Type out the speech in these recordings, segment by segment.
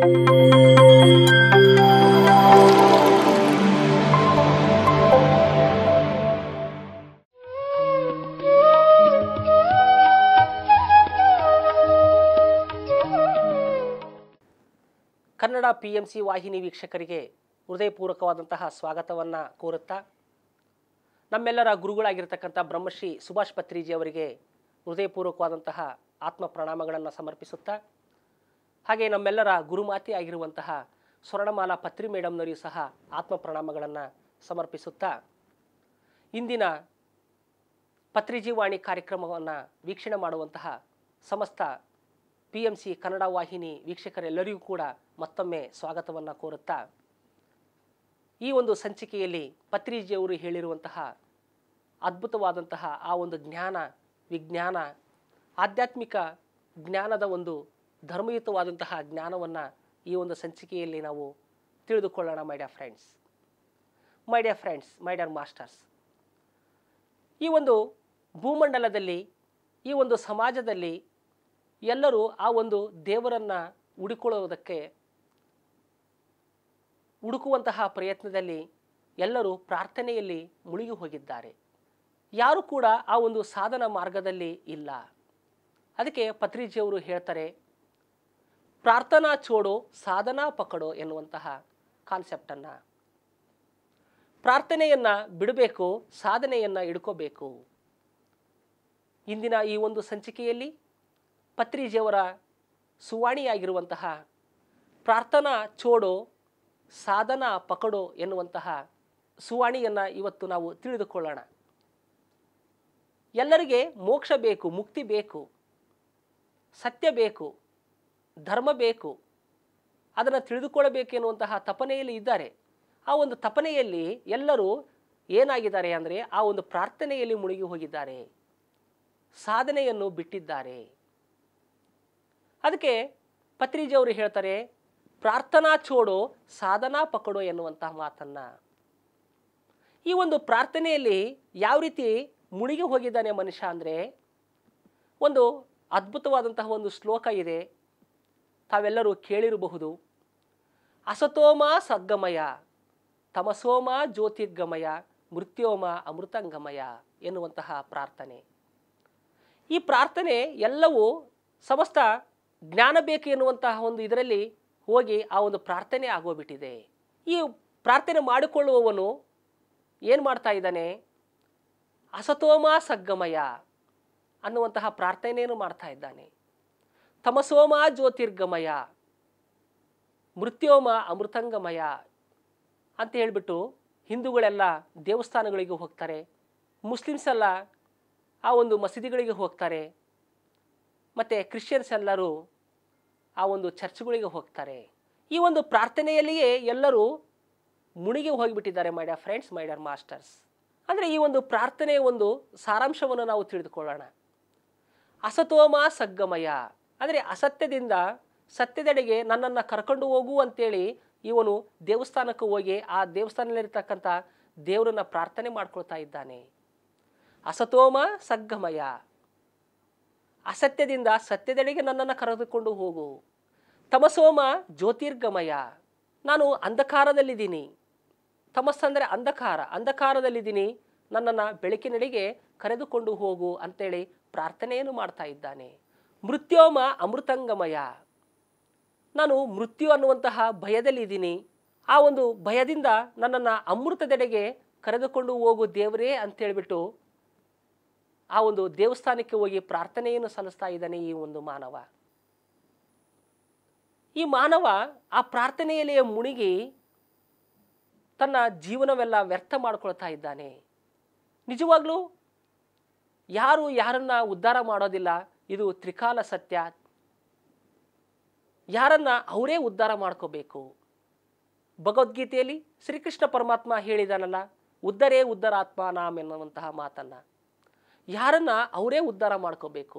Kannada P M C ವಾಹಿನಿ ವೀಕ್ಷಕರಿಗೆ ಹೃದಯಪೂರ್ವಕವಾದಂತಹ ಸ್ವಾಗತವನ್ನು ಕೋರುತ್ತಾ ನಮ್ಮೆಲ್ಲರ ಗುರುಗಳಾಗಿರ್ತಕ್ಕಂಥ ಬ್ರಹ್ಮಶ್ರೀ ಸುಭಾಷ್ ಪತ್ರಿಜಿ ಅವರಿಗೆ ಹೃದಯಪೂರ್ವಕವಾದಂತಹ ಆತ್ಮ ಪ್ರಣಾಮಗಳನ್ನು ಸಮರ್ಪಿಸುತ್ತಾ ಹಾಗೆ ನಮ್ಮೆಲ್ಲರ ಗುರುಮಾತೆ ಆಗಿರುವಂತಹ ಸ್ವರ್ಣಮಾಲಾ ಪತ್ರಿ ಮೇಡಮ್ನವರಿಗೂ ಸಹ ಆತ್ಮ ಪ್ರಣಾಮಗಳನ್ನು ಸಮರ್ಪಿಸುತ್ತಾ ಇಂದಿನ ಪತ್ರಿಜಿವಾಣಿ ಕಾರ್ಯಕ್ರಮವನ್ನು ವೀಕ್ಷಣೆ ಮಾಡುವಂತಹ ಸಮಸ್ತ ಪಿ ಎಂ ಸಿ ಕನ್ನಡ ವಾಹಿನಿ ವೀಕ್ಷಕರೆಲ್ಲರಿಗೂ ಕೂಡ ಮತ್ತೊಮ್ಮೆ ಸ್ವಾಗತವನ್ನು ಕೋರುತ್ತಾ ಈ ಒಂದು ಸಂಚಿಕೆಯಲ್ಲಿ ಪತ್ರಿಜಿಯವರು ಹೇಳಿರುವಂತಹ ಅದ್ಭುತವಾದಂತಹ ಆ ಒಂದು ಜ್ಞಾನ ವಿಜ್ಞಾನ ಆಧ್ಯಾತ್ಮಿಕ ಜ್ಞಾನದ ಒಂದು ಧರ್ಮಯುತವಾದಂತಹ ಜ್ಞಾನವನ್ನು ಈ ಒಂದು ಸಂಚಿಕೆಯಲ್ಲಿ ನಾವು ತಿಳಿದುಕೊಳ್ಳೋಣ my dear friends my dear friends my dear masters ಈ ಒಂದು ಭೂಮಂಡಲದಲ್ಲಿ ಈ ಒಂದು ಸಮಾಜದಲ್ಲಿ ಎಲ್ಲರೂ ಆ ಒಂದು ದೇವರನ್ನು ಹುಡುಕೊಳ್ಳುವುದಕ್ಕೆ ಹುಡುಕುವಂತಹ ಪ್ರಯತ್ನದಲ್ಲಿ ಎಲ್ಲರೂ ಪ್ರಾರ್ಥನೆಯಲ್ಲಿ ಮುಳುಗಿ ಹೋಗಿದ್ದಾರೆ ಯಾರು ಕೂಡ ಆ ಒಂದು ಸಾಧನ ಮಾರ್ಗದಲ್ಲಿ ಇಲ್ಲ ಅದಕ್ಕೆ ಪತ್ರಿಜಿಯವರು ಹೇಳ್ತಾರೆ ಪ್ರಾರ್ಥನಾ ಚೋಡೋ ಸಾಧನಾ ಪಕಡೋ ಎನ್ನುವಂತಹ ಕಾನ್ಸೆಪ್ಟನ್ನು ಪ್ರಾರ್ಥನೆಯನ್ನು ಬಿಡಬೇಕು ಸಾಧನೆಯನ್ನು ಹಿಡ್ಕೋಬೇಕು ಇಂದಿನ ಈ ಒಂದು ಸಂಚಿಕೆಯಲ್ಲಿ ಪತ್ರಿಜಿಯವರ ಸುವಾಣಿಯಾಗಿರುವಂತಹ ಪ್ರಾರ್ಥನಾ ಚೋಡೋ ಸಾಧನಾ ಪಕಡೋ ಎನ್ನುವಂತಹ ಸುವಾಣಿಯನ್ನು ಇವತ್ತು ನಾವು ತಿಳಿದುಕೊಳ್ಳೋಣ ಎಲ್ಲರಿಗೆ ಮೋಕ್ಷ ಬೇಕು ಮುಕ್ತಿ ಬೇಕು ಸತ್ಯ ಬೇಕು ಧರ್ಮ ಬೇಕು ಅದನ್ನು ತಿಳಿದುಕೊಳ್ಳಬೇಕೆನ್ನುವಂತಹ ತಪನೆಯಲ್ಲಿ ಇದ್ದಾರೆ ಆ ಒಂದು ತಪನೆಯಲ್ಲಿ ಎಲ್ಲರೂ ಏನಾಗಿದ್ದಾರೆ ಅಂದರೆ ಆ ಒಂದು ಪ್ರಾರ್ಥನೆಯಲ್ಲಿ ಮುಳುಗಿ ಹೋಗಿದ್ದಾರೆ ಸಾಧನೆಯನ್ನು ಬಿಟ್ಟಿದ್ದಾರೆ ಅದಕ್ಕೆ ಪತ್ರಿಜಿಯವರು ಹೇಳ್ತಾರೆ ಪ್ರಾರ್ಥನಾ ಚೋಡೋ ಸಾಧನಾ ಪಕಡೋ ಎನ್ನುವಂತಹ ಮಾತನ್ನ ಈ ಒಂದು ಪ್ರಾರ್ಥನೆಯಲ್ಲಿ ಯಾವ ರೀತಿ ಮುಳುಗಿ ಹೋಗಿದ್ದಾನೆ ಮನುಷ್ಯ ಅಂದರೆ ಒಂದು ಅದ್ಭುತವಾದಂತಹ ಒಂದು ಶ್ಲೋಕ ಇದೆ ತಾವೆಲ್ಲರೂ ಕೇಳಿರಬಹುದು ಅಸತೋಮ ಸದ್ಗಮಯ ತಮಸೋಮ ಜ್ಯೋತಿರ್ಗಮಯ ಮೃತ್ಯೋಮ ಅಮೃತಂಗಮಯ ಎನ್ನುವಂತಹ ಪ್ರಾರ್ಥನೆ ಈ ಪ್ರಾರ್ಥನೆ ಎಲ್ಲವೂ ಸಮಸ್ತ ಜ್ಞಾನ ಬೇಕು ಎನ್ನುವಂತಹ ಒಂದು ಇದರಲ್ಲಿ ಹೋಗಿ ಆ ಒಂದು ಪ್ರಾರ್ಥನೆ ಆಗೋಗ್ಬಿಟ್ಟಿದೆ ಈ ಪ್ರಾರ್ಥನೆ ಮಾಡಿಕೊಳ್ಳುವವನು ಏನು ಮಾಡ್ತಾ ಇದ್ದಾನೆ ಅಸತೋಮ ಸಗ್ಗಮಯ ಅನ್ನುವಂತಹ ಪ್ರಾರ್ಥನೆಯನ್ನು ಮಾಡ್ತಾ ಇದ್ದಾನೆ ತಮಸೋಮ ಜ್ಯೋತಿರ್ಗಮಯ ಮೃತ್ಯೋಮ ಅಮೃತಂಗಮಯ ಅಂತ ಹೇಳಿಬಿಟ್ಟು ಹಿಂದೂಗಳೆಲ್ಲ ದೇವಸ್ಥಾನಗಳಿಗೆ ಹೋಗ್ತಾರೆ ಮುಸ್ಲಿಮ್ಸ್ ಎಲ್ಲ ಆ ಒಂದು ಮಸೀದಿಗಳಿಗೆ ಹೋಗ್ತಾರೆ ಮತ್ತು ಕ್ರಿಶ್ಚಿಯನ್ಸ್ ಎಲ್ಲರೂ ಆ ಒಂದು ಚರ್ಚ್ಗಳಿಗೆ ಹೋಗ್ತಾರೆ ಈ ಒಂದು ಪ್ರಾರ್ಥನೆಯಲ್ಲಿಯೇ ಎಲ್ಲರೂ ಮುಳುಗಿ ಹೋಗಿಬಿಟ್ಟಿದ್ದಾರೆ my dear friends my dear masters ಅಂದರೆ ಈ ಒಂದು ಪ್ರಾರ್ಥನೆಯ ಒಂದು ಸಾರಾಂಶವನ್ನು ನಾವು ತಿಳಿದುಕೊಳ್ಳೋಣ ಅಸತೋಮ ಸಗ್ಗಮಯ ಅಂದರೆ ಅಸತ್ಯದಿಂದ ಸತ್ಯದೆಡೆಗೆ ನನ್ನನ್ನು ಕರ್ಕೊಂಡು ಹೋಗು ಅಂತೇಳಿ ಇವನು ದೇವಸ್ಥಾನಕ್ಕೆ ಹೋಗಿ ಆ ದೇವಸ್ಥಾನದಲ್ಲಿರ್ತಕ್ಕಂಥ ದೇವರನ್ನ ಪ್ರಾರ್ಥನೆ ಮಾಡ್ಕೊಳ್ತಾ ಇದ್ದಾನೆ ಅಸತೋಮ ಸಗ್ಗಮಯ ಅಸತ್ಯದಿಂದ ಸತ್ಯದೆಡೆಗೆ ನನ್ನನ್ನು ಕರೆದುಕೊಂಡು ಹೋಗು ತಮಸೋಮ ಜ್ಯೋತಿರ್ಗಮಯ ನಾನು ಅಂಧಕಾರದಲ್ಲಿದ್ದೀನಿ ತಮಸ್ಸಂದರೆ ಅಂಧಕಾರ ಅಂಧಕಾರದಲ್ಲಿದ್ದೀನಿ ನನ್ನನ್ನು ಬೆಳಕಿನೆಡೆಗೆ ಕರೆದುಕೊಂಡು ಹೋಗು ಅಂತೇಳಿ ಪ್ರಾರ್ಥನೆಯನ್ನು ಮಾಡ್ತಾ ಇದ್ದಾನೆ ಮೃತ್ಯೋಮ ಅಮೃತಂಗಮಯ ನಾನು ಮೃತ್ಯು ಅನ್ನುವಂತಹ ಭಯದಲ್ಲಿದ್ದೀನಿ ಆ ಒಂದು ಭಯದಿಂದ ನನ್ನನ್ನು ಅಮೃತದೆಡೆಗೆ ಕರೆದುಕೊಂಡು ಹೋಗು ದೇವರೇ ಅಂತೇಳ್ಬಿಟ್ಟು ಆ ಒಂದು ದೇವಸ್ಥಾನಕ್ಕೆ ಹೋಗಿ ಪ್ರಾರ್ಥನೆಯನ್ನು ಸಲ್ಲಿಸ್ತಾ ಇದ್ದಾನೆ ಈ ಒಂದು ಮಾನವ ಈ ಮಾನವ ಆ ಪ್ರಾರ್ಥನೆಯಲ್ಲಿಯೇ ಮುಳುಗಿ ತನ್ನ ಜೀವನವೆಲ್ಲ ವ್ಯರ್ಥ ಮಾಡ್ಕೊಳ್ತಾ ಇದ್ದಾನೆ ನಿಜವಾಗ್ಲೂ ಯಾರು ಯಾರನ್ನ ಉದ್ಧಾರ ಮಾಡೋದಿಲ್ಲ ಇದು ತ್ರಿಕಾಲ ಸತ್ಯ ಯಾರನ್ನ ಅವರೇ ಉದ್ಧಾರ ಮಾಡ್ಕೋಬೇಕು ಭಗವದ್ಗೀತೆಯಲ್ಲಿ ಶ್ರೀಕೃಷ್ಣ ಪರಮಾತ್ಮ ಹೇಳಿದಾನಲ್ಲ ಉದ್ಧರೇ ಉದ್ಧರಾತ್ಮ ನಾಮ್ ಎನ್ನುವಂತಹ ಮಾತನ್ನ ಯಾರನ್ನ ಅವರೇ ಉದ್ಧಾರ ಮಾಡ್ಕೋಬೇಕು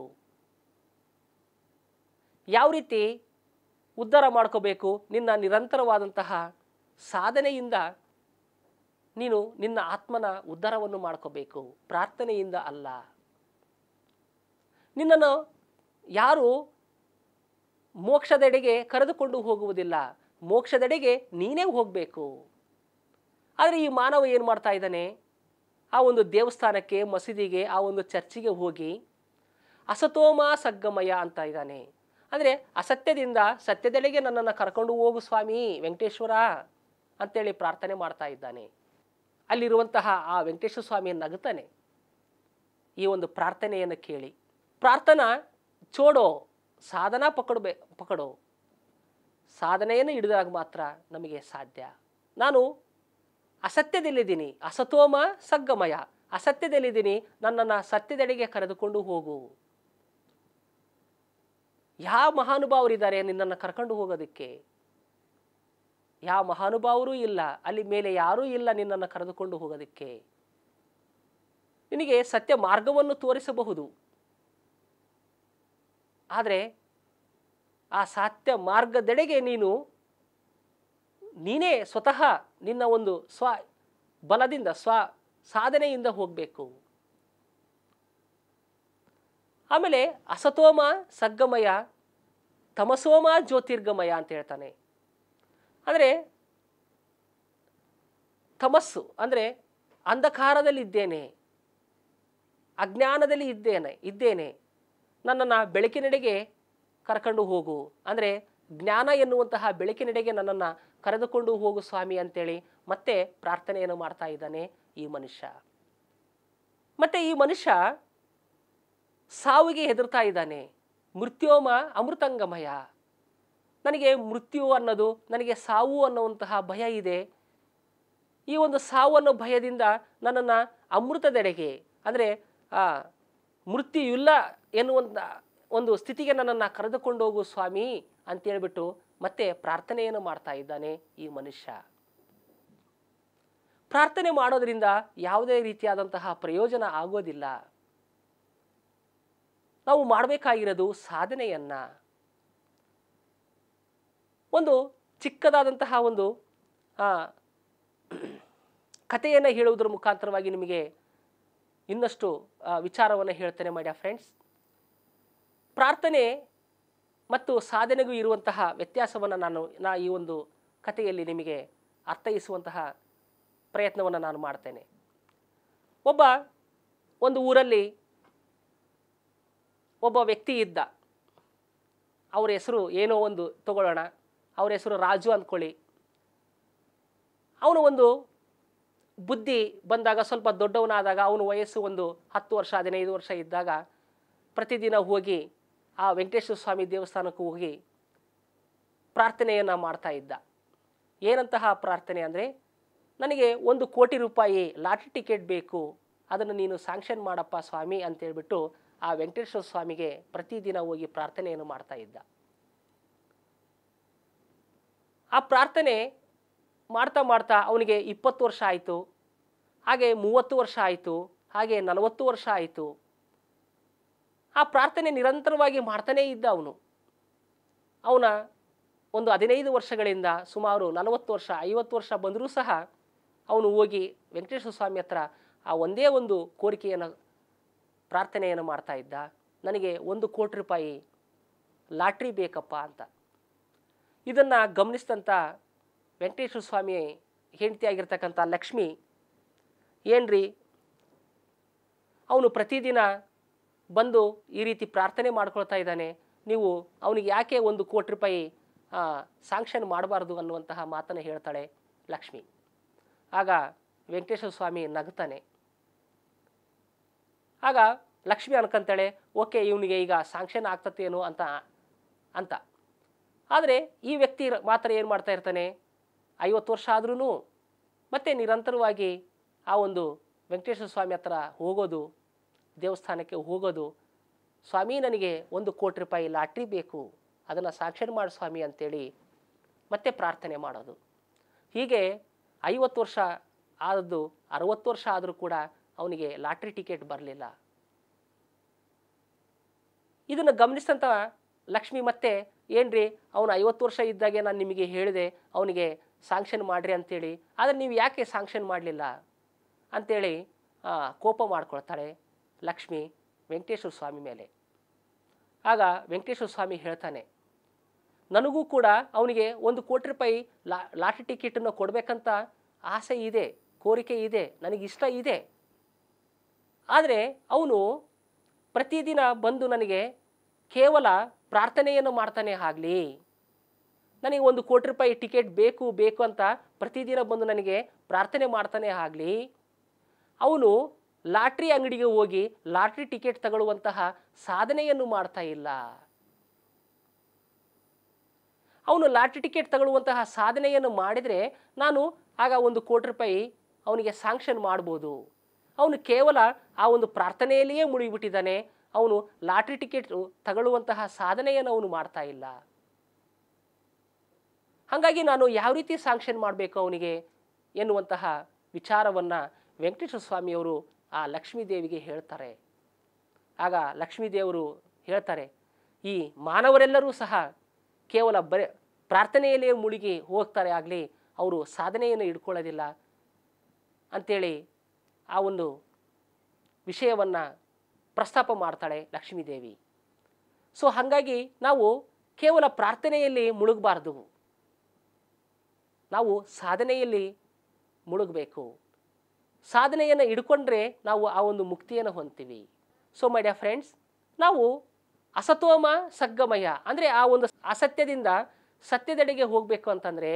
ಯಾವ ರೀತಿ ಉದ್ಧಾರ ಮಾಡ್ಕೋಬೇಕು ನಿನ್ನ ನಿರಂತರವಾದಂತಹ ಸಾಧನೆಯಿಂದ ನೀನು ನಿನ್ನ ಆತ್ಮನ ಉದ್ಧಾರವನ್ನು ಮಾಡ್ಕೋಬೇಕು ಪ್ರಾರ್ಥನೆಯಿಂದ ಅಲ್ಲ ನಿನ್ನನ್ನು ಯಾರು ಮೋಕ್ಷದೆಡೆಗೆ ಕರೆದುಕೊಂಡು ಹೋಗುವುದಿಲ್ಲ ಮೋಕ್ಷದೆಡೆಗೆ ನೀನೇ ಹೋಗಬೇಕು ಆದರೆ ಈ ಮಾನವ ಏನು ಮಾಡ್ತಾ ಇದ್ದಾನೆ ಆ ಒಂದು ದೇವಸ್ಥಾನಕ್ಕೆ ಮಸೀದಿಗೆ ಆ ಒಂದು ಚರ್ಚಿಗೆ ಹೋಗಿ ಅಸತೋಮ ಸಗ್ಗಮಯ ಅಂತ ಇದ್ದಾನೆ ಅಂದರೆ ಅಸತ್ಯದಿಂದ ಸತ್ಯದೆಡೆಗೆ ನನ್ನನ್ನು ಕರ್ಕೊಂಡು ಹೋಗು ಸ್ವಾಮಿ ವೆಂಕಟೇಶ್ವರ ಅಂತೇಳಿ ಪ್ರಾರ್ಥನೆ ಮಾಡ್ತಾ ಇದ್ದಾನೆ ಅಲ್ಲಿರುವಂತಹ ಆ ವೆಂಕಟೇಶ್ವರ ಸ್ವಾಮಿ ನಗುತ್ತಾನೆ ಈ ಒಂದು ಪ್ರಾರ್ಥನೆಯನ್ನು ಕೇಳಿ ಪ್ರಾರ್ಥನಾ ಚೋಡೋ ಸಾಧನಾ ಪಕಡ್ಬೇ ಪಕಡೋ ಸಾಧನೆಯನ್ನು ಹಿಡಿದಾಗ ಮಾತ್ರ ನಮಗೆ ಸಾಧ್ಯ ನಾನು ಅಸತ್ಯದಲ್ಲಿದ್ದೀನಿ ಅಸತೋಮ ಸಗ್ಗಮಯ ಅಸತ್ಯದಲ್ಲಿದ್ದೀನಿ ನನ್ನನ್ನು ಸತ್ಯದೆಡೆಗೆ ಕರೆದುಕೊಂಡು ಹೋಗು ಯಾವ ಮಹಾನುಭಾವರಿದ್ದಾರೆ ನಿನ್ನನ್ನು ಕರ್ಕೊಂಡು ಹೋಗೋದಕ್ಕೆ ಯಾವ ಮಹಾನುಭಾವರು ಇಲ್ಲ ಅಲ್ಲಿ ಮೇಲೆ ಯಾರೂ ಇಲ್ಲ ನಿನ್ನನ್ನು ಕರೆದುಕೊಂಡು ಹೋಗೋದಕ್ಕೆ ನಿನಗೆ ಸತ್ಯ ಮಾರ್ಗವನ್ನು ತೋರಿಸಬಹುದು ಆದರೆ ಆ ಸತ್ಯ ಮಾರ್ಗದೆಡೆಗೆ ನೀನು ನೀನೇ ಸ್ವತಃ ನಿನ್ನ ಒಂದು ಸ್ವ ಬಲದಿಂದ ಸ್ವ ಸಾಧನೆಯಿಂದ ಹೋಗಬೇಕು ಆಮೇಲೆ ಅಸತೋಮ ಸಗ್ಗಮಯ ತಮಸೋಮ ಜ್ಯೋತಿರ್ಗಮಯ ಅಂತ ಹೇಳ್ತಾನೆ ಅಂದರೆ ತಮಸ್ಸು ಅಂದರೆ ಅಂಧಕಾರದಲ್ಲಿದ್ದೇನೆ ಅಜ್ಞಾನದಲ್ಲಿ ಇದ್ದೇನೆ ಇದ್ದೇನೆ ನನ್ನನ್ನು ಬೆಳಕಿನೆಡೆಗೆ ಕರ್ಕೊಂಡು ಹೋಗು ಅಂದರೆ ಜ್ಞಾನ ಎನ್ನುವಂತಹ ಬೆಳಕಿನೆಡೆಗೆ ನನ್ನನ್ನು ಕರೆದುಕೊಂಡು ಹೋಗು ಸ್ವಾಮಿ ಅಂತೇಳಿ ಮತ್ತೆ ಪ್ರಾರ್ಥನೆಯನ್ನು ಮಾಡ್ತಾ ಇದ್ದಾನೆ ಈ ಮನುಷ್ಯ ಮತ್ತೆ ಈ ಮನುಷ್ಯ ಸಾವಿಗೆ ಹೆದರ್ತಾ ಇದ್ದಾನೆ ಮೃತ್ಯೋಮ ಅಮೃತಂಗಮಯ ನನಗೆ ಮೃತ್ಯು ಅನ್ನೋದು ನನಗೆ ಸಾವು ಅನ್ನುವಂತಹ ಭಯ ಇದೆ ಈ ಒಂದು ಸಾವು ಅನ್ನೋ ಭಯದಿಂದ ನನ್ನನ್ನು ಅಮೃತದೆಡೆಗೆ ಅಂದರೆ ಆ ಮೃತ್ಯು ಇಲ್ಲ ಎನ್ನುವಂಥ ಒಂದು ಸ್ಥಿತಿಗೆ ನನ್ನನ್ನು ಕರೆದುಕೊಂಡು ಹೋಗು ಸ್ವಾಮಿ ಅಂತೇಳ್ಬಿಟ್ಟು ಮತ್ತೆ ಪ್ರಾರ್ಥನೆಯನ್ನು ಮಾಡ್ತಾ ಇದ್ದಾನೆ ಈ ಮನುಷ್ಯ ಪ್ರಾರ್ಥನೆ ಮಾಡೋದ್ರಿಂದ ಯಾವುದೇ ರೀತಿಯಾದಂತಹ ಪ್ರಯೋಜನ ಆಗೋದಿಲ್ಲ ನಾವು ಮಾಡಬೇಕಾಗಿರೋದು ಸಾಧನೆಯನ್ನ ಒಂದು ಚಿಕ್ಕದಾದಂತಹ ಒಂದು ಆ, ಕಥೆಯನ್ನು ಹೇಳುವುದರ ಮುಖಾಂತರವಾಗಿ ನಿಮಗೆ ಇನ್ನಷ್ಟು ವಿಚಾರವನ್ನು ಹೇಳ್ತೇನೆ ಮಾಡ್ಯ ಫ್ರೆಂಡ್ಸ್ ಪ್ರಾರ್ಥನೆ ಮತ್ತು ಸಾಧನೆಗೂ ಇರುವಂತಹ ವ್ಯತ್ಯಾಸವನ್ನು ನಾನು ನಾ ಈ ಒಂದು ಕಥೆಯಲ್ಲಿ ನಿಮಗೆ ಅರ್ಥೈಸುವಂತಹ ಪ್ರಯತ್ನವನ್ನು ನಾನು ಮಾಡ್ತೇನೆ ಒಬ್ಬ ಒಂದು ಊರಲ್ಲಿ ಒಬ್ಬ ವ್ಯಕ್ತಿ ಇದ್ದ ಅವ್ರ ಹೆಸರು ಏನೋ ಒಂದು ತಗೊಳ್ಳೋಣ ಅವ್ರ ಹೆಸರು ರಾಜು ಅಂದ್ಕೊಳ್ಳಿ ಅವನು ಒಂದು ಬುದ್ಧಿ ಬಂದಾಗ ಸ್ವಲ್ಪ ದೊಡ್ಡವನಾದಾಗ ಅವನ ವಯಸ್ಸು ಒಂದು ಹತ್ತು ವರ್ಷ ಹದಿನೈದು ವರ್ಷ ಇದ್ದಾಗ ಪ್ರತಿದಿನ ಹೋಗಿ ಆ ವೆಂಕಟೇಶ್ವರ ಸ್ವಾಮಿ ದೇವಸ್ಥಾನಕ್ಕೆ ಹೋಗಿ ಪ್ರಾರ್ಥನೆಯನ್ನು ಮಾಡ್ತಾ ಇದ್ದ ಏನಂತಹ ಪ್ರಾರ್ಥನೆ ಅಂದರೆ ನನಗೆ ಒಂದು ಕೋಟಿ ರೂಪಾಯಿ ಲಾಟ್ರಿ ಟಿಕೆಟ್ ಬೇಕು ಅದನ್ನು ನೀನು ಸ್ಯಾಂಕ್ಷನ್ ಮಾಡಪ್ಪ ಸ್ವಾಮಿ ಅಂತೇಳ್ಬಿಟ್ಟು ಆ ವೆಂಕಟೇಶ್ವರ ಸ್ವಾಮಿಗೆ ಪ್ರತಿದಿನ ಹೋಗಿ ಪ್ರಾರ್ಥನೆಯನ್ನು ಮಾಡ್ತಾ ಇದ್ದ ಆ ಪ್ರಾರ್ಥನೆ ಮಾಡ್ತಾ ಮಾಡ್ತಾ ಅವನಿಗೆ ಇಪ್ಪತ್ತು ವರ್ಷ ಆಯಿತು ಹಾಗೆ ಮೂವತ್ತು ವರ್ಷ ಆಯಿತು ಹಾಗೆ ನಲವತ್ತು ವರ್ಷ ಆಯಿತು ಆ ಪ್ರಾರ್ಥನೆ ನಿರಂತರವಾಗಿ ಮಾಡ್ತಾನೇ ಇದ್ದ ಅವನು ಅವನ ಒಂದು ಹದಿನೈದು ವರ್ಷಗಳಿಂದ ಸುಮಾರು ನಲವತ್ತು ವರ್ಷ ಐವತ್ತು ವರ್ಷ ಬಂದರೂ ಸಹ ಅವನು ಹೋಗಿ ವೆಂಕಟೇಶ್ವರ ಸ್ವಾಮಿ ಹತ್ರ ಆ ಒಂದೇ ಒಂದು ಕೋರಿಕೆಯನ್ನು ಪ್ರಾರ್ಥನೆಯನ್ನು ಮಾಡ್ತಾ ಇದ್ದ ನನಗೆ ಒಂದು ಕೋಟಿ ರೂಪಾಯಿ ಲಾಟ್ರಿ ಬೇಕಪ್ಪ ಅಂತ ಇದನ್ನು ಗಮನಿಸಿದಂಥ ವೆಂಕಟೇಶ್ವರ ಸ್ವಾಮಿ ಹೆಂಡತಿಯಾಗಿರ್ತಕ್ಕಂಥ ಲಕ್ಷ್ಮಿ ಏನ್ರಿ ಅವನು ಪ್ರತಿದಿನ ಬಂದು ಈ ರೀತಿ ಪ್ರಾರ್ಥನೆ ಮಾಡ್ಕೊಳ್ತಾ ಇದ್ದಾನೆ ನೀವು ಅವನಿಗೆ ಯಾಕೆ ಒಂದು ಕೋಟಿ ರೂಪಾಯಿ ಸಾಂಕ್ಷನ್ ಮಾಡಬಾರ್ದು ಅನ್ನುವಂತಹ ಮಾತನ್ನು ಹೇಳ್ತಾಳೆ ಲಕ್ಷ್ಮಿ ಆಗ ವೆಂಕಟೇಶ್ವರ ಸ್ವಾಮಿ ನಗ್ತಾನೆ ಆಗ ಲಕ್ಷ್ಮಿ ಅನ್ಕೊಂತಾಳೆ ಓಕೆ ಇವನಿಗೆ ಈಗ ಸಾಂಕ್ಷನ್ ಆಗ್ತತೇನೋ ಅಂತ ಅಂತ ಆದರೆ ಈ ವ್ಯಕ್ತಿ ರ- ಮಾತ್ರ ಏನು ಮಾಡ್ತಾ ಇರ್ತಾನೆ ಐವತ್ತು ವರ್ಷ ಆದ್ರೂ ಮತ್ತೆ ನಿರಂತರವಾಗಿ ಆ ಒಂದು ವೆಂಕಟೇಶ್ವರ ಸ್ವಾಮಿ ಹತ್ರ ಹೋಗೋದು ದೇವಸ್ಥಾನಕ್ಕೆ ಹೋಗೋದು ಸ್ವಾಮಿ ನನಗೆ ಒಂದು ಕೋಟಿ ರೂಪಾಯಿ ಲಾಟ್ರಿ ಬೇಕು ಅದನ್ನು ಸಾಕ್ಷರ ಮಾಡು ಸ್ವಾಮಿ ಅಂತೇಳಿ ಮತ್ತೆ ಪ್ರಾರ್ಥನೆ ಮಾಡೋದು ಹೀಗೆ ಐವತ್ತು ವರ್ಷ ಆದದ್ದು ಅರವತ್ತು ವರ್ಷ ಆದರೂ ಕೂಡ ಅವನಿಗೆ ಲಾಟ್ರಿ ಟಿಕೆಟ್ ಬರಲಿಲ್ಲ ಇದನ್ನು ಗಮನಿಸಿದಂಥ ಲಕ್ಷ್ಮಿ ಮತ್ತೆ ಏನ್ರಿ ಅವನು ಐವತ್ತು ವರ್ಷ ಇದ್ದಾಗೆ ನಾನು ನಿಮಗೆ ಹೇಳಿದೆ ಅವನಿಗೆ ಸಾಂಕ್ಷನ್ ಮಾಡ್ರಿ ಅಂತೇಳಿ ಆದರೆ ನೀವು ಯಾಕೆ ಸಾಂಕ್ಷನ್ ಮಾಡಲಿಲ್ಲ ಅಂತೇಳಿ ಆ, ಕೋಪ ಮಾಡ್ಕೊಳ್ತಾಳೆ ಲಕ್ಷ್ಮಿ ವೆಂಕಟೇಶ್ವರ ಸ್ವಾಮಿ ಮೇಲೆ ಆಗ ವೆಂಕಟೇಶ್ವರ ಸ್ವಾಮಿ ಹೇಳ್ತಾನೆ ನನಗೂ ಕೂಡ ಅವನಿಗೆ ಒಂದು ಕೋಟಿ ರೂಪಾಯಿ ಲಾ ಲಾಟ್ರಿ ಟಿಕೆಟನ್ನು ಕೊಡಬೇಕಂತ ಆಸೆ ಇದೆ ಕೋರಿಕೆ ಇದೆ ನನಗಿಷ್ಟ ಇದೆ ಆದರೆ ಅವನು ಪ್ರತಿದಿನ ಬಂದು ನನಗೆ ಕೇವಲ ಪ್ರಾರ್ಥನೆಯನ್ನು ಮಾಡ್ತಾನೆ ಆಗಲಿ ನನಗೆ ಒಂದು ಕೋಟಿ ರೂಪಾಯಿ ಟಿಕೆಟ್ ಬೇಕು ಬೇಕು ಅಂತ ಪ್ರತಿದಿನ ಬಂದು ನನಗೆ ಪ್ರಾರ್ಥನೆ ಮಾಡ್ತಾನೆ ಆಗಲಿ ಅವನು ಲಾಟ್ರಿ ಅಂಗಡಿಗೆ ಹೋಗಿ ಲಾಟ್ರಿ ಟಿಕೆಟ್ ತಗೊಳ್ಳುವಂತಹ ಸಾಧನೆಯನ್ನು ಮಾಡ್ತಾ ಇಲ್ಲ ಅವನು ಲಾಟ್ರಿ ಟಿಕೆಟ್ ತಗೊಳ್ಳುವಂತಹ ಸಾಧನೆಯನ್ನು ಮಾಡಿದರೆ ನಾನು ಆಗ ಒಂದು ಕೋಟಿ ರೂಪಾಯಿ ಅವನಿಗೆ ಸ್ಯಾಂಕ್ಷನ್ ಮಾಡ್ಬೋದು ಅವನು ಕೇವಲ ಆ ಒಂದು ಪ್ರಾರ್ಥನೆಯಲ್ಲಿಯೇ ಮುಳುಗಿಬಿಟ್ಟಿದ್ದಾನೆ ಅವನು ಲಾಟ್ರಿ ಟಿಕೆಟ್ ತಗೊಳ್ಳುವಂತಹ ಸಾಧನೆಯನ್ನು ಅವನು ಮಾಡ್ತಾ ಇಲ್ಲ ಹಾಗಾಗಿ ನಾನು ಯಾವ ರೀತಿ ಸ್ಯಾಂಕ್ಷನ್ ಮಾಡಬೇಕು ಅವನಿಗೆ ಎನ್ನುವಂತಹ ವಿಚಾರವನ್ನು ವೆಂಕಟೇಶ್ವರ ಸ್ವಾಮಿಯವರು ಆ ಲಕ್ಷ್ಮೀದೇವಿಗೆ ಹೇಳ್ತಾರೆ ಆಗ ಲಕ್ಷ್ಮೀದೇವರು ಹೇಳ್ತಾರೆ ಈ ಮಾನವರೆಲ್ಲರೂ ಸಹ ಕೇವಲ ಬರೇ ಪ್ರಾರ್ಥನೆಯಲ್ಲಿಯೇ ಮುಳುಗಿ ಹೋಗ್ತಾರೆ ಆಗಲಿ ಅವರು ಸಾಧನೆಯನ್ನು ಇಟ್ಕೊಳ್ಳೋದಿಲ್ಲ ಅಂಥೇಳಿ ಆ ಒಂದು ವಿಷಯವನ್ನು ಪ್ರಸ್ತಾಪ ಮಾಡ್ತಾಳೆ ಲಕ್ಷ್ಮೀದೇವಿ ಸೊ ಹಾಗಾಗಿ ನಾವು ಕೇವಲ ಪ್ರಾರ್ಥನೆಯಲ್ಲಿ ಮುಳುಗಬಾರ್ದು ನಾವು ಸಾಧನೆಯಲ್ಲಿ ಮುಳುಗಬೇಕು ಸಾಧನೆಯನ್ನು ಹಿಡ್ಕೊಂಡ್ರೆ ನಾವು ಆ ಒಂದು ಮುಕ್ತಿಯನ್ನು ಹೊಂದ್ತೀವಿ ಸೊ ಮೈ ಡಿಯರ್ ಫ್ರೆಂಡ್ಸ್ ನಾವು ಅಸತೋಮ ಸಗ್ಗಮಯ ಅಂದರೆ ಆ ಒಂದು ಅಸತ್ಯದಿಂದ ಸತ್ಯದೆಡೆಗೆ ಹೋಗಬೇಕು ಅಂತಂದರೆ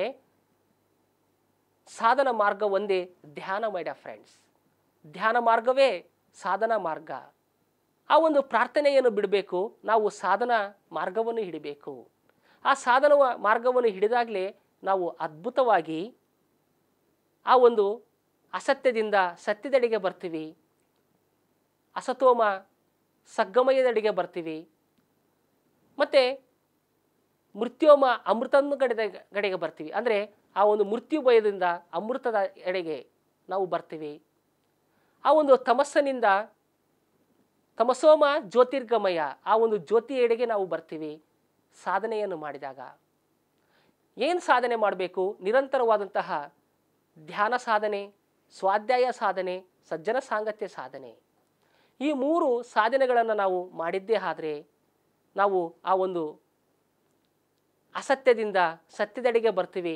ಸಾಧನ ಮಾರ್ಗ ಒಂದೇ ಧ್ಯಾನ ಮೈ ಡಿಯರ್ ಫ್ರೆಂಡ್ಸ್ ಧ್ಯಾನ ಮಾರ್ಗವೇ ಸಾಧನ ಮಾರ್ಗ ಆ ಒಂದು ಪ್ರಾರ್ಥನೆಯನ್ನು ಬಿಡಬೇಕು ನಾವು ಸಾಧನ ಮಾರ್ಗವನ್ನು ಹಿಡಿಬೇಕು ಆ ಸಾಧನ ಮಾರ್ಗವನ್ನು ಹಿಡಿದಾಗಲೇ ನಾವು ಅದ್ಭುತವಾಗಿ ಆ ಒಂದು ಅಸತ್ಯದಿಂದ ಸತ್ಯದೆಡೆಗೆ ಬರ್ತೀವಿ ಅಸತೋಮ ಸಗ್ಗಮಯದೆಡೆಗೆ ಬರ್ತೀವಿ ಮತ್ತು ಮೃತ್ಯೋಮ ಅಮೃತನ ಗಡೆ ಗಡೆಗೆ ಬರ್ತೀವಿ ಅಂದರೆ ಆ ಒಂದು ಮೃತ್ಯು ಭಯದಿಂದ ಅಮೃತದ ಎಡೆಗೆ ನಾವು ಬರ್ತೀವಿ ಆ ಒಂದು ತಮಸ್ಸನಿಂದ ತಮಸೋಮ ಜ್ಯೋತಿರ್ಗಮಯ ಆ ಒಂದು ಜ್ಯೋತಿ ಎಡೆಗೆ ನಾವು ಬರ್ತೀವಿ ಸಾಧನೆಯನ್ನು ಮಾಡಿದಾಗ ಏನು ಸಾಧನೆ ಮಾಡಬೇಕು ನಿರಂತರವಾದಂತಹ ಧ್ಯಾನ ಸಾಧನೆ ಸ್ವಾಧ್ಯಾಯ ಸಾಧನೆ ಸಜ್ಜನ ಸಾಂಗತ್ಯ ಸಾಧನೆ ಈ ಮೂರು ಸಾಧನೆಗಳನ್ನು ನಾವು ಮಾಡಿದ್ದೇ ಆದರೆ ನಾವು ಆ ಒಂದು ಅಸತ್ಯದಿಂದ ಸತ್ಯದೆಡೆಗೆ ಬರ್ತೀವಿ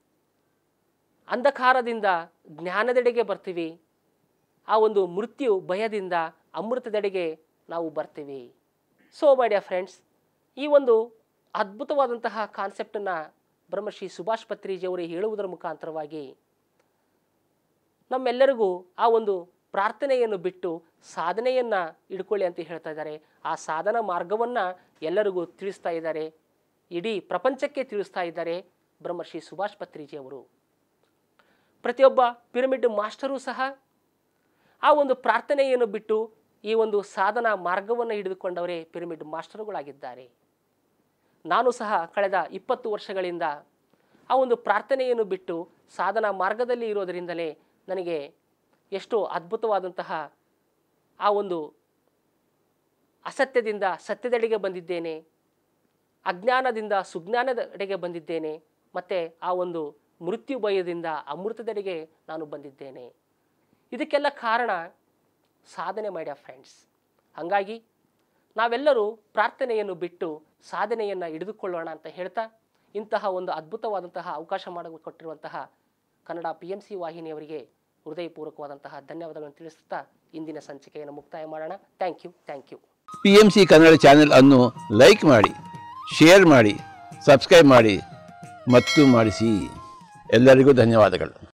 ಅಂಧಕಾರದಿಂದ ಜ್ಞಾನದೆಡೆಗೆ ಬರ್ತೀವಿ ಆ ಒಂದು ಮೃತ್ಯು ಭಯದಿಂದ ಅಮೃತದೆಡೆಗೆ ನಾವು ಬರ್ತೀವಿ ಸೊ ಮೈ ಡಿಯರ್ ಫ್ರೆಂಡ್ಸ್ ಈ ಒಂದು ಅದ್ಭುತವಾದಂತಹ ಕಾನ್ಸೆಪ್ಟನ್ನು ಬ್ರಹ್ಮಶ್ರೀ ಸುಭಾಷ್ ಪತ್ರಿಜಿಯವರು ಹೇಳುವುದರ ಮುಖಾಂತರವಾಗಿ ನಮ್ಮೆಲ್ಲರಿಗೂ ಆ ಒಂದು ಪ್ರಾರ್ಥನೆಯನ್ನು ಬಿಟ್ಟು ಸಾಧನೆಯನ್ನು ಇಡ್ಕೊಳ್ಳಿ ಅಂತ ಹೇಳ್ತಾ ಇದ್ದಾರೆ ಆ ಸಾಧನ ಮಾರ್ಗವನ್ನು ಎಲ್ಲರಿಗೂ ತಿಳಿಸ್ತಾ ಇದ್ದಾರೆ ಇಡೀ ಪ್ರಪಂಚಕ್ಕೆ ತಿಳಿಸ್ತಾ ಇದ್ದಾರೆ ಬ್ರಹ್ಮಶ್ರೀ ಸುಭಾಷ್ ಪತ್ರಿಜಿಯವರು ಪ್ರತಿಯೊಬ್ಬ ಪಿರಮಿಡ್ ಮಾಸ್ಟರೂ ಸಹ ಆ ಒಂದು ಪ್ರಾರ್ಥನೆಯನ್ನು ಬಿಟ್ಟು ಈ ಒಂದು ಸಾಧನಾ ಮಾರ್ಗವನ್ನು ಹಿಡಿದುಕೊಂಡವರೇ ಪಿರಮಿಡ್ ಮಾಸ್ಟರುಗಳಾಗಿದ್ದಾರೆ ನಾನು ಸಹ ಕಳೆದ ಇಪ್ಪತ್ತು ವರ್ಷಗಳಿಂದ ಆ ಒಂದು ಪ್ರಾರ್ಥನೆಯನ್ನು ಬಿಟ್ಟು ಸಾಧನಾ ಮಾರ್ಗದಲ್ಲಿ ಇರೋದರಿಂದಲೇ ನನಗೆ ಎಷ್ಟೋ ಅದ್ಭುತವಾದಂತಹ ಆ ಒಂದು ಅಸತ್ಯದಿಂದ ಸತ್ಯದೆಡೆಗೆ ಬಂದಿದ್ದೇನೆ ಅಜ್ಞಾನದಿಂದ ಸುಜ್ಞಾನದೆಡೆಗೆ ಬಂದಿದ್ದೇನೆ ಮತ್ತು ಆ ಒಂದು ಮೃತ್ಯು ಭಯದಿಂದ ಅಮೃತದೆಡೆಗೆ ನಾನು ಬಂದಿದ್ದೇನೆ ಇದಕ್ಕೆಲ್ಲ ಕಾರಣ ಸಾಧನೆ ಮಾಡ್ಯ ಫ್ರೆಂಡ್ಸ್ ಹಾಗಾಗಿ ನಾವೆಲ್ಲರೂ ಪ್ರಾರ್ಥನೆಯನ್ನು ಬಿಟ್ಟು ಸಾಧನೆಯನ್ನು ಹಿಡಿದುಕೊಳ್ಳೋಣ ಅಂತ ಹೇಳ್ತಾ ಇಂತಹ ಒಂದು ಅದ್ಭುತವಾದಂತಹ ಅವಕಾಶ ಮಾಡಿಕೊಟ್ಟಿರುವಂತಹ ಕನ್ನಡ ಪಿ ಎಂ ಸಿ ವಾಹಿನಿಯವರಿಗೆ ಹೃದಯಪೂರ್ವಕವಾದಂತಹ ಧನ್ಯವಾದಗಳನ್ನು ತಿಳಿಸುತ್ತಾ ಇಂದಿನ ಸಂಚಿಕೆಯನ್ನು ಮುಕ್ತಾಯ ಮಾಡೋಣ thank you thank U P M C Kannada channel ಅನ್ನು ಲೈಕ್ ಮಾಡಿ ಶೇರ್ ಮಾಡಿ ಸಬ್ಸ್ಕ್ರೈಬ್ ಮಾಡಿ ಮತ್ತು ಮಾಡಿಸಿ ಎಲ್ಲರಿಗೂ ಧನ್ಯವಾದಗಳು